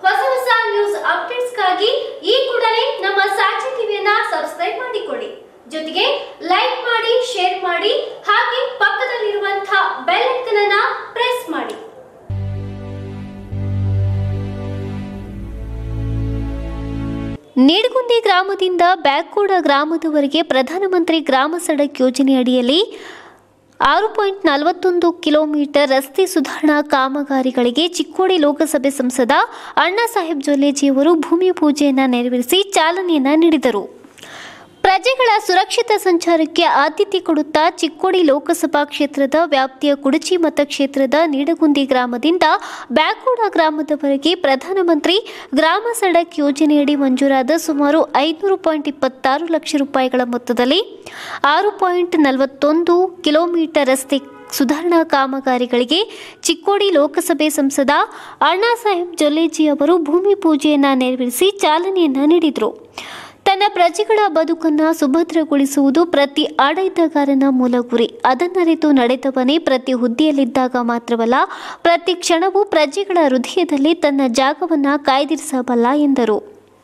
ಹೊಸ ಹೊಸ ನ್ಯೂಸ್ ಅಪ್ಡೇಟ್ಸ್ಗಾಗಿ ಈ ಕೂಡಲೇ ನಮ್ಮ ಸಾಕ್ಷಿ ಟಿವಿಯನ್ನ ಸಬ್ಸ್ಕ್ರೈಬ್ ಮಾಡಿಕೊಳ್ಳಿ ಜೊತೆಗೆ ಲೈಕ್ ಮಾಡಿ ಶೇರ್ ಮಾಡಿ ಹಾಗೆ ಪಕ್ಕದಲ್ಲಿರುವಂತಹ ಬೆಲ್ ಐಕನ್ ಅನ್ನ ಪ್ರೆಸ್ ಮಾಡಿ ನೀಡಗುಂದಿ ಗ್ರಾಮದಿಂದ ಬ್ಯಾಕ್ಕೋಡ ಗ್ರಾಮದವರೆಗೆ ಪ್ರಧಾನಮಂತ್ರಿ ಗ್ರಾಮ ಸಡಕ್ ಯೋಜನೆ ಅಡಿಯಲ್ಲಿ ಆರು ಪಾಯಿಂಟ್ ನಲವತ್ತೊಂದು ಕಿಲೋಮೀಟರ್ ರಸ್ತೆ ಸುಧಾರಣಾ ಕಾಮಗಾರಿಗಳಿಗೆ ಚಿಕ್ಕೋಡಿ ಲೋಕಸಭೆ ಸಂಸದ ಅಣ್ಣಾ ಸಾಹೇಬ್ ಜೊಲ್ಲೆಜಿಯವರು ಭೂಮಿ ಪೂಜೆಯನ್ನು ನೆರವೇರಿಸಿ ಚಾಲನೆಯನ್ನ ನೀಡಿದರು ಪ್ರಜೆಗಳ ಸುರಕ್ಷಿತ ಸಂಚಾರಕ್ಕೆ ಆದ್ಯತೆ ಕೊಡುತ್ತಾ ಚಿಕ್ಕೋಡಿ ಲೋಕಸಭಾ ಕ್ಷೇತ್ರದ ವ್ಯಾಪ್ತಿಯ ಕುಡಚಿ ಮತಕ್ಷೇತ್ರದ ನೀಡಗುಂದಿ ಗ್ರಾಮದಿಂದ ಬ್ಯಾಕೋಡ ಗ್ರಾಮದವರೆಗೆ ಪ್ರಧಾನಮಂತ್ರಿ ಗ್ರಾಮ ಸಡಕ್ ಯೋಜನೆಯಡಿ ಮಂಜೂರಾದ ಸುಮಾರು ಐದುನೂರು ಪಾಯಿಂಟ್ ಇಪ್ಪತ್ತಾರು ಲಕ್ಷ ರೂಪಾಯಿಗಳ ಮೊತ್ತದಲ್ಲಿ ಆರು ಪಾಯಿಂಟ್ ನಲವತ್ತೊಂದು ಕಿಲೋಮೀಟರ್ ರಸ್ತೆ ಸುಧಾರಣಾ ಕಾಮಗಾರಿಗಳಿಗೆ ಚಿಕ್ಕೋಡಿ ಲೋಕಸಭೆ ಸಂಸದ ಅಣ್ಣಾ ಸಾಹೇಬ್ ಜೊಲ್ಲೆಜಿ ಅವರು ಭೂಮಿ ಪೂಜೆಯನ್ನ ನೆರವೇರಿಸಿ ಚಾಲನೆಯನ್ನ ನೀಡಿದರು ತನ್ನ ಪ್ರಜೆಗಳ ಬದುಕನ್ನು ಸುಭದ್ರಗೊಳಿಸುವುದು ಪ್ರತಿ ಆಡಳಿತಗಾರನ ಮೂಲ ಗುರಿ ಅದನ್ನರಿತು ನಡೆದವನೇ ಪ್ರತಿ ಹುದ್ದೆಯಲ್ಲಿದ್ದಾಗ ಮಾತ್ರವಲ್ಲ ಪ್ರತಿ ಕ್ಷಣವೂ ಪ್ರಜೆಗಳ ಹೃದಯದಲ್ಲಿ ತನ್ನ ಜಾಗವನ್ನು ಕಾಯ್ದಿರಿಸಬಲ್ಲ ಎಂದರು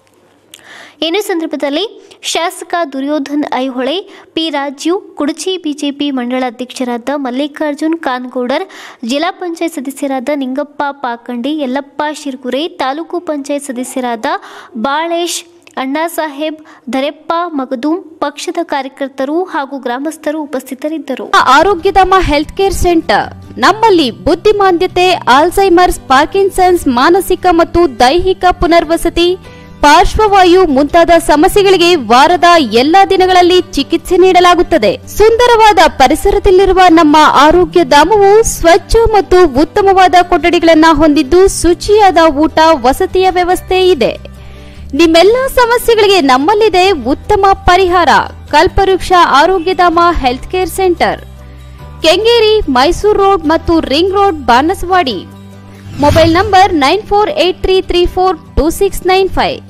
ಇನ್ನು ಸಂದರ್ಭದಲ್ಲಿ ಶಾಸಕ ದುರ್ಯೋಧನ್ ಐಹೊಳೆ ಪಿ ರಾಜೀವ್ ಕುಡಚಿ ಬಿಜೆಪಿ ಮಂಡಳ ಅಧ್ಯಕ್ಷರಾದ ಮಲ್ಲಿಕಾರ್ಜುನ್ ಕಾನ್ಗೌಡರ್ ಜಿಲ್ಲಾ ಪಂಚಾಯತ್ ಸದಸ್ಯರಾದ ನಿಂಗಪ್ಪ ಪಾಕಂಡಿ ಯಲ್ಲಪ್ಪ ಶಿರ್ಗುರೆ ತಾಲೂಕು ಪಂಚಾಯತ್ ಸದಸ್ಯರಾದ ಬಾಳೇಶ್ ಅಣ್ಣಾಸಾಹೇಬ್ ದರೆಪ್ಪ ಮಗದೂಂ ಪಕ್ಷದ ಕಾರ್ಯಕರ್ತರು ಹಾಗೂ ಗ್ರಾಮಸ್ಥರು ಉಪಸ್ಥಿತರಿದ್ದರು ಆರೋಗ್ಯಧಾಮ ಹೆಲ್ತ್ ಕೇರ್ ಸೆಂಟರ್ ನಮ್ಮಲ್ಲಿ ಬುದ್ಧಿಮಾಂದ್ಯತೆ ಆಲ್ಝೈಮರ್ಸ್ ಪಾರ್ಕಿನ್ಸನ್ಸ್ ಮಾನಸಿಕ ಮತ್ತು ದೈಹಿಕ ಪುನರ್ವಸತಿ ಪಾರ್ಶ್ವವಾಯು ಮುಂತಾದ ಸಮಸ್ಯೆಗಳಿಗೆ ವಾರದ ಎಲ್ಲಾ ದಿನಗಳಲ್ಲಿ ಚಿಕಿತ್ಸೆ ನೀಡಲಾಗುತ್ತದೆ ಸುಂದರವಾದ ಪರಿಸರದಲ್ಲಿರುವ ನಮ್ಮ ಆರೋಗ್ಯ ಧಾಮವು ಸ್ವಚ್ಛ ಮತ್ತು ಉತ್ತಮವಾದ ಕೊಠಡಿಗಳನ್ನು ಹೊಂದಿದ್ದು ಶುಚಿಯಾದ ಊಟ ವಸತಿಯ ವ್ಯವಸ್ಥೆ ಇದೆ ನಿಮ್ಮೆಲ್ಲ ಸಮಸ್ಯೆಗಳಿಗೆ ನಮ್ಮಲ್ಲಿದೆ ಉತ್ತಮ ಪರಿಹಾರ Kalpavriksha Arogyadhama health care centre Kengeri Mysore road ಮತ್ತು ring road Banaswadi mobile number nine four eight three three four two six nine five